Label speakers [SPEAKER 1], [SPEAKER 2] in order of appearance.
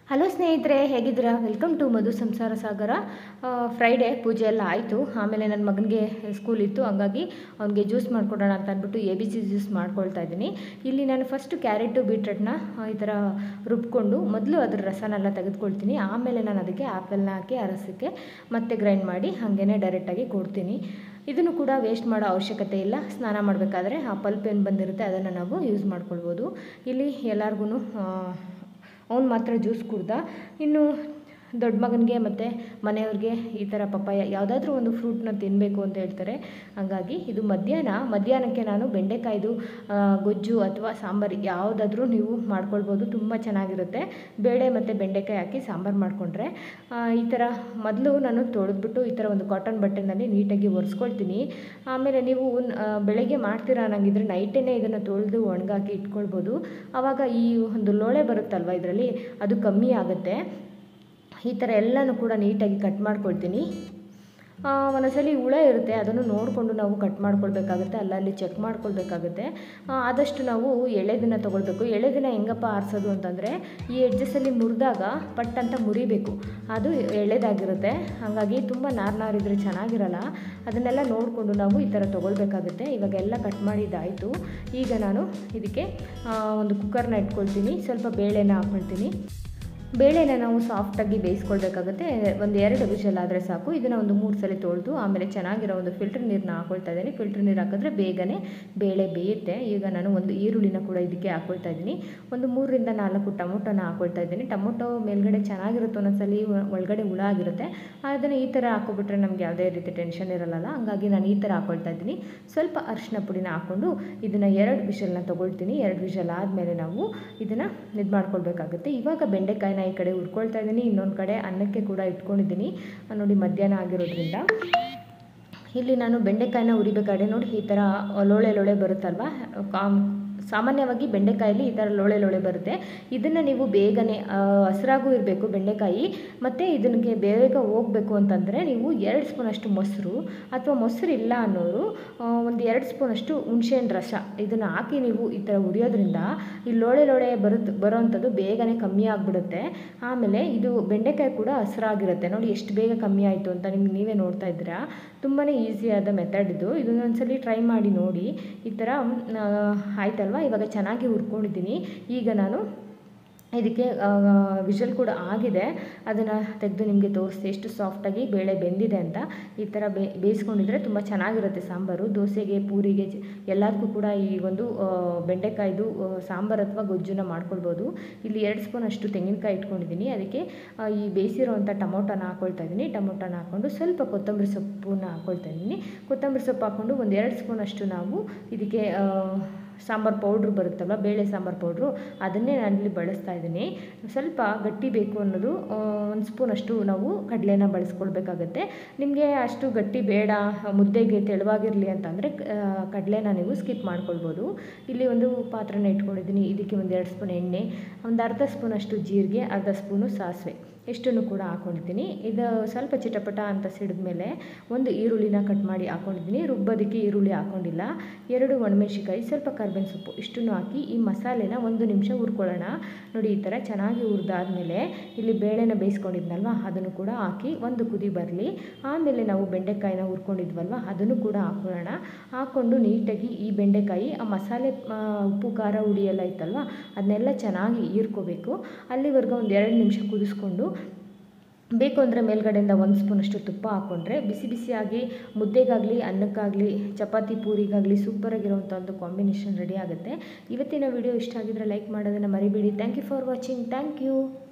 [SPEAKER 1] hello ಸ್ನೇಹಿತರೆ ಹೇಗಿದ್ದೀರಾ welcome to ಮಧು ಸಂಸಾರ ಸಾಗರ ಫ್ರೈಡೇ ಪೂಜೆ ಎಲ್ಲ ಆಯಿತು ಆಮೇಲೆ ನನ್ನ ಮಗನಿಗೆ ಸ್ಕೂಲ್ ಇತ್ತು ಹಂಗಾಗಿ ಅವನಿಗೆ ಜ್ಯೂಸ್ ಮಾಡಿಕೊಡೋಣ ಅಂತ ಅಂದ್ಬಿಟ್ಟು ಎ ಬಿ ಸಿ ಜ್ಯೂಸ್ ಮಾಡ್ಕೊಳ್ತಾ ಇದ್ದೀನಿ ಇಲ್ಲಿ ನಾನು ಫಸ್ಟು ಕ್ಯಾರೆಟು ಬೀಟ್ರಟ್ನ ಈ ಥರ ರುಬ್ಕೊಂಡು ಮೊದಲು ಅದ್ರ ರಸನೆಲ್ಲ ತೆಗೆದುಕೊಳ್ತೀನಿ ಆಮೇಲೆ ನಾನು ಅದಕ್ಕೆ ಆ್ಯಪಲ್ನ ಹಾಕಿ ಅರಸಕ್ಕೆ ಮತ್ತೆ ಗ್ರೈಂಡ್ ಮಾಡಿ ಹಾಗೇ ಡೈರೆಕ್ಟಾಗಿ ಕೊಡ್ತೀನಿ ಇದನ್ನು ಕೂಡ ವೇಸ್ಟ್ ಮಾಡೋ ಅವಶ್ಯಕತೆ ಇಲ್ಲ ಸ್ನಾನ ಮಾಡಬೇಕಾದ್ರೆ ಆ ಪಲ್ಪ್ ಏನು ಬಂದಿರುತ್ತೆ ಅದನ್ನು ನಾವು ಯೂಸ್ ಮಾಡ್ಕೊಳ್ಬೋದು ಇಲ್ಲಿ ಎಲ್ಲರಿಗೂ ಅವ್ನು ಮಾತ್ರ ಜ್ಯೂಸ್ ಕುಡ್ದ ಇನ್ನು ದೊಡ್ಡ ಮಗನಿಗೆ ಮತ್ತು ಮನೆಯವ್ರಿಗೆ ಈ ಥರ ಪಪ್ಪಾಯ ಯಾವುದಾದ್ರೂ ಒಂದು ಫ್ರೂಟ್ನ ತಿನ್ನಬೇಕು ಅಂತ ಹೇಳ್ತಾರೆ ಹಾಗಾಗಿ ಇದು ಮಧ್ಯಾಹ್ನ ಮಧ್ಯಾಹ್ನಕ್ಕೆ ನಾನು ಬೆಂಡೆಕಾಯ್ದು ಆ, ಗೊಜ್ಜು ಅಥವಾ ಸಾಂಬಾರು ಯಾವುದಾದ್ರೂ ನೀವು ಮಾಡ್ಕೊಳ್ಬೋದು ತುಂಬ ಚೆನ್ನಾಗಿರುತ್ತೆ ಬೇಳೆ ಮತ್ತು ಬೆಂಡೆಕಾಯಿ ಹಾಕಿ ಸಾಂಬಾರು ಮಾಡಿಕೊಂಡ್ರೆ ಈ ಥರ ಮೊದಲು ನಾನು ತೊಳೆದ್ಬಿಟ್ಟು ಈ ಥರ ಒಂದು ಕಾಟನ್ ಬಟ್ಟೆನಲ್ಲಿ ನೀಟಾಗಿ ಒರೆಸ್ಕೊಳ್ತೀನಿ ಆಮೇಲೆ ನೀವು ಆ, ಬೆಳಗ್ಗೆ ಮಾಡ್ತೀರಾ ಅನ್ನಂಗಿದ್ರೆ ನೈಟೇ ಇದನ್ನು ತೊಳೆದು ಒಣಗಾಕಿ ಇಟ್ಕೊಳ್ಬೋದು ಆವಾಗ ಈ ಒಂದು ಲೋಳೆ ಬರುತ್ತಲ್ವ ಇದರಲ್ಲಿ ಅದು ಕಮ್ಮಿ ಆಗುತ್ತೆ ಈ ಥರ ಎಲ್ಲನೂ ಕೂಡ ನೀಟಾಗಿ ಕಟ್ ಮಾಡ್ಕೊಳ್ತೀನಿ ಆ, ಒಂದೊಂದ್ಸಲಿ ಹುಳ ಇರುತ್ತೆ ಅದನ್ನು ನೋಡಿಕೊಂಡು ನಾವು ಕಟ್ ಮಾಡ್ಕೊಳ್ಬೇಕಾಗುತ್ತೆ ಅಲ್ಲಲ್ಲಿ ಚೆಕ್ ಮಾಡ್ಕೊಳ್ಬೇಕಾಗುತ್ತೆ ಆ, ಆದಷ್ಟು ನಾವು ಎಳೆದಿನ ತೊಗೊಳ್ಬೇಕು ಎಳೆದಿನ ಹೆಂಗಪ್ಪ ಆರಿಸೋದು ಅಂತಂದರೆ ಈ ಎಡ್ಜಸ್ಸಲ್ಲಿ ಮುರಿದಾಗ ಪಟ್ ಅಂತ ಮುರಿಬೇಕು ಅದು ಎಳೆದಾಗಿರುತ್ತೆ ಹಾಗಾಗಿ ತುಂಬ ನಾರು ನಾರಿದ್ರೆ ಚೆನ್ನಾಗಿರಲ್ಲ ಅದನ್ನೆಲ್ಲ ನೋಡಿಕೊಂಡು ನಾವು ಈ ಥರ ತೊಗೊಳ್ಬೇಕಾಗುತ್ತೆ ಇವಾಗ ಎಲ್ಲ ಕಟ್ ಮಾಡಿದ್ದಾಯಿತು ಈಗ ನಾನು ಇದಕ್ಕೆ ಆ, ಒಂದು ಕುಕ್ಕರ್ನ ಇಟ್ಕೊಳ್ತೀನಿ ಸ್ವಲ್ಪ ಬೇಳೆನ ಹಾಕ್ಕೊಳ್ತೀನಿ ಬೇಳೆನ ನಾವು ಸಾಫ್ಟಾಗಿ ಬೇಯಿಸ್ಕೊಳ್ಬೇಕಾಗುತ್ತೆ ಒಂದು ಎರಡು ವಿಷಲ್ ಆದರೆ ಸಾಕು ಇದನ್ನು ಒಂದು ಮೂರು ಸಲ ತೊಳೆದು ಆಮೇಲೆ ಚೆನ್ನಾಗಿರೋ ಒಂದು ಫಿಲ್ಟರ್ ನೀರನ್ನ ಹಾಕೊಳ್ತಾ ಇದ್ದೀನಿ ಫಿಲ್ಟರ್ ನೀರು ಹಾಕಿದ್ರೆ ಬೇಗನೆ ಬೇಳೆ ಬೇಯುತ್ತೆ ಈಗ ನಾನು ಒಂದು ಈರುಳ್ಳಿನ ಕೂಡ ಇದಕ್ಕೆ ಹಾಕೊಳ್ತಾ ಇದ್ದೀನಿ ಒಂದು ಮೂರರಿಂದ ನಾಲ್ಕು ಟೊಮೊಟೊನ ಹಾಕೊಳ್ತಾ ಇದ್ದೀನಿ ಟೊಮೊಟೊ ಮೇಲ್ಗಡೆ ಚೆನ್ನಾಗಿರುತ್ತೆ ಒಂದೊಂದ್ಸಲಿ ಒಳಗಡೆ ಹುಳ ಆಗಿರುತ್ತೆ ಅದನ್ನು ಈ ಥರ ಹಾಕೊಬಿಟ್ರೆ ನಮ್ಗೆ ಯಾವುದೇ ರೀತಿ ಟೆನ್ಷನ್ ಇರಲ್ಲ ಹಂಗಾಗಿ ನಾನು ಈ ಥರ ಹಾಕೊಳ್ತಾ ಇದ್ದೀನಿ ಸ್ವಲ್ಪ ಅರಿಶಿನ ಪುಡಿನ ಹಾಕ್ಕೊಂಡು ಇದನ್ನು ಎರಡು ವಿಷಲ್ನ ತೊಗೊಳ್ತೀನಿ ಎರಡು ವಿಷಲ್ ಆದಮೇಲೆ ನಾವು ಇದನ್ನು ಇದು ಮಾಡ್ಕೊಳ್ಬೇಕಾಗುತ್ತೆ ಇವಾಗ ಬೆಂಡೆಕಾಯಿನ ಈ ಕಡೆ ಹುರ್ಕೊಳ್ತಾ ಇದ್ದೀನಿ ಇನ್ನೊಂದು ಕಡೆ ಅನ್ನಕ್ಕೆ ಕೂಡ ಇಟ್ಕೊಂಡಿದ್ದೀನಿ ನೋಡಿ ಮಧ್ಯಾಹ್ನ ಆಗಿರೋದ್ರಿಂದ ಇಲ್ಲಿ ನಾನು ಬೆಂಡೆಕಾಯಿನ ಉರಿಬೇಕಾದ್ರೆ ನೋಡಿ ಈ ಥರ ಲೋಳೆ ಲೋಳೆ ಬರುತ್ತಲ್ವ ಕಾಮ್ ಸಾಮಾನ್ಯವಾಗಿ ಬೆಂಡೆಕಾಯಲ್ಲಿ ಈ ಥರ ಲೋಳೆ ಲೋಳೆ ಬರುತ್ತೆ ಇದನ್ನು ನೀವು ಬೇಗನೆ ಆ, ಹಸ್ರಾಗೂ ಇರಬೇಕು ಬೆಂಡೆಕಾಯಿ ಮತ್ತು ಇದಕ್ಕೆ ಬೇಗ ಹೋಗಬೇಕು ಅಂತಂದರೆ ನೀವು ಎರಡು ಸ್ಪೂನಷ್ಟು ಮೊಸರು ಅಥವಾ ಮೊಸರು ಇಲ್ಲ ಅನ್ನೋರು ಆ, ಒಂದು ಎರಡು ಸ್ಪೂನಷ್ಟು ಹುಣಸೆಹಣ್ಣು ರಸ ಇದನ್ನು ಹಾಕಿ ನೀವು ಈ ಥರ ಉರಿಯೋದ್ರಿಂದ ಈ ಲೋಳೆ ಲೋಳೆ ಬರುತ್ತೆ ಬರೋವಂಥದ್ದು ಬೇಗನೆ ಕಮ್ಮಿ ಆಗಿಬಿಡುತ್ತೆ ಆಮೇಲೆ ಇದು ಬೆಂಡೆಕಾಯಿ ಕೂಡ ಹಸ್ರಾಗಿರುತ್ತೆ ನೋಡಿ ಎಷ್ಟು ಬೇಗ ಕಮ್ಮಿ ಆಯಿತು ಅಂತ ನಿಮ್ಗೆ ನೀವೇ ನೋಡ್ತಾ ಇದ್ದೀರಾ ತುಂಬಾ ಈಸಿಯಾದ ಮೆಥಡ್ ಇದು ಇದನ್ನೊಂದ್ಸಲಿ ಟ್ರೈ ಮಾಡಿ ನೋಡಿ ಈ ಥರ ಆ, ಆಯ್ತಲ್ವ ಇವಾಗ ಚೆನ್ನಾಗಿ ಹುರ್ಕೊಂಡಿದ್ದೀನಿ ಈಗ ನಾನು ಇದಕ್ಕೆ ವಿಷಲ್ ಕೂಡ ಆಗಿದೆ ಅದನ್ನು ತೆಗೆದು ನಿಮಗೆ ತೋರಿಸ್ತೆ ಎಷ್ಟು ಸಾಫ್ಟಾಗಿ ಬೇಳೆ ಬೆಂದಿದೆ ಅಂತ ಈ ಥರ ಬೇ ಬೇಯಿಸ್ಕೊಂಡಿದ್ರೆ ತುಂಬ ಚೆನ್ನಾಗಿರುತ್ತೆ ಸಾಂಬಾರು ದೋಸೆಗೆ ಪೂರಿಗೆ ಚ- ಎಲ್ಲದಕ್ಕೂ ಕೂಡ ಈ ಒಂದು ಆ, ಬೆಂಡೆಕಾಯ್ದು ಆ, ಸಾಂಬಾರು ಅಥವಾ ಗೊಜ್ಜುನ ಮಾಡ್ಕೊಳ್ಬೋದು ಇಲ್ಲಿ ಎರಡು ಸ್ಪೂನ್ ಅಷ್ಟು ತೆಂಗಿನಕಾಯಿ ಇಟ್ಕೊಂಡಿದ್ದೀನಿ ಅದಕ್ಕೆ ಆ, ಈ ಬೇಯಿಸಿರೋವಂಥ ಟೊಮೊಟೊನ ಹಾಕ್ಕೊಳ್ತಾ ಇದ್ದೀನಿ ಟೊಮೊಟೊನ ಹಾಕ್ಕೊಂಡು ಸ್ವಲ್ಪ ಕೊತ್ತಂಬರಿ ಸೊಪ್ಪನ್ನ ಹಾಕ್ಕೊಳ್ತಾ ಇದ್ದೀನಿ ಕೊತ್ತಂಬರಿ ಸೊಪ್ಪು ಹಾಕ್ಕೊಂಡು ಒಂದು ಎರಡು ಸ್ಪೂನ್ ಅಷ್ಟು ನಾವು ಇದಕ್ಕೆ ಆ, ಸಾಂಬಾರು ಪೌಡ್ರ್ ಬರುತ್ತಲ್ವ ಬೇಳೆ ಸಾಂಬಾರು ಪೌಡ್ರು ಅದನ್ನೇ ನಾನಿಲ್ಲಿ ಬಳಸ್ತಾ ಇದ್ದೀನಿ ಸ್ವಲ್ಪ ಗಟ್ಟಿ ಬೇಕು ಅನ್ನೋದು ಒಂದು ಸ್ಪೂನಷ್ಟು ನಾವು ಕಡಲೆನ ಬಳಸ್ಕೊಳ್ಬೇಕಾಗತ್ತೆ ನಿಮಗೆ ಅಷ್ಟು ಗಟ್ಟಿ ಬೇಡ ಮುದ್ದೆಗೆ ತೆಳುವಾಗಿರಲಿ ಅಂತಂದರೆ ಕಡಲೆನ ನೀವು ಸ್ಕಿಪ್ ಮಾಡ್ಕೊಳ್ಬೋದು ಇಲ್ಲಿ ಒಂದು ಪಾತ್ರೆನ ಇಟ್ಕೊಂಡಿದ್ದೀನಿ ಇದಕ್ಕೆ ಒಂದು ಎರಡು ಸ್ಪೂನ್ ಎಣ್ಣೆ ಒಂದು ಅರ್ಧ ಸ್ಪೂನಷ್ಟು ಜೀರಿಗೆ ಅರ್ಧ ಸ್ಪೂನು ಸಾಸಿವೆ ಇಷ್ಟನ್ನು ಕೂಡ ಹಾಕ್ಕೊಂಡಿದ್ದೀನಿ ಇದು ಸ್ವಲ್ಪ ಚಿಟಪಟ ಅಂತ ಸಿಡಿದ್ಮೇಲೆ ಒಂದು ಈರುಳ್ಳಿನ ಕಟ್ ಮಾಡಿ ಹಾಕ್ಕೊಂಡಿದ್ದೀನಿ ರುಬ್ಬೋದಕ್ಕೆ ಈರುಳ್ಳಿ ಹಾಕ್ಕೊಂಡಿಲ್ಲ ಎರಡು ಒಣಮೆಣ್ಸಿಕಾಯಿ ಸ್ವಲ್ಪ ಕರ್ಬೇವಿನ ಸೊಪ್ಪು ಇಷ್ಟನ್ನು ಹಾಕಿ ಈ ಮಸಾಲೆನ ಒಂದು ನಿಮಿಷ ಹುರ್ಕೊಳ್ಳೋಣ ನೋಡಿ ಈ ಥರ ಚೆನ್ನಾಗಿ ಹುರಿದಾದ್ಮೇಲೆ ಇಲ್ಲಿ ಬೇಳೆನ ಬೇಯಿಸ್ಕೊಂಡಿದ್ನಲ್ವ ಅದನ್ನು ಕೂಡ ಹಾಕಿ ಒಂದು ಕುದಿ ಬರಲಿ ಆಮೇಲೆ ನಾವು ಬೆಂಡೆಕಾಯಿನ ಹುರ್ಕೊಂಡಿದ್ವಲ್ವ ಅದನ್ನು ಕೂಡ ಹಾಕೊಳ್ಳೋಣ ಹಾಕ್ಕೊಂಡು ನೀಟಾಗಿ ಈ ಬೆಂಡೆಕಾಯಿ ಆ ಮಸಾಲೆ ಆ, ಉಪ್ಪು ಖಾರ ಹುಡಿ ಎಲ್ಲ ಇತ್ತಲ್ವ ಅದನ್ನೆಲ್ಲ ಚೆನ್ನಾಗಿ ಹೀರ್ಕೋಬೇಕು ಅಲ್ಲಿವರೆಗೂ ಒಂದು ಎರಡು ನಿಮಿಷ ಕುದಿಸ್ಕೊಂಡು ಬೇಕು ಅಂದರೆ ಮೇಲ್ಗಡೆಯಿಂದ ಒಂದು ಸ್ಪೂನಷ್ಟು ತುಪ್ಪ ಹಾಕ್ಕೊಂಡ್ರೆ ಬಿಸಿ ಬಿಸಿಯಾಗಿ ಮುದ್ದೆಗಾಗಲಿ ಅನ್ನಕ್ಕಾಗಲಿ ಚಪಾತಿ ಪೂರಿಗಾಗಲಿ ಸೂಪರಾಗಿರುವಂಥ ಒಂದು ಕಾಂಬಿನೇಷನ್ ರೆಡಿ ಆಗುತ್ತೆ ಇವತ್ತಿನ ವಿಡಿಯೋ ಇಷ್ಟ ಆಗಿದ್ರೆ ಲೈಕ್ ಮಾಡೋದನ್ನು ಮರಿಬೇಡಿ thank you for watching thank you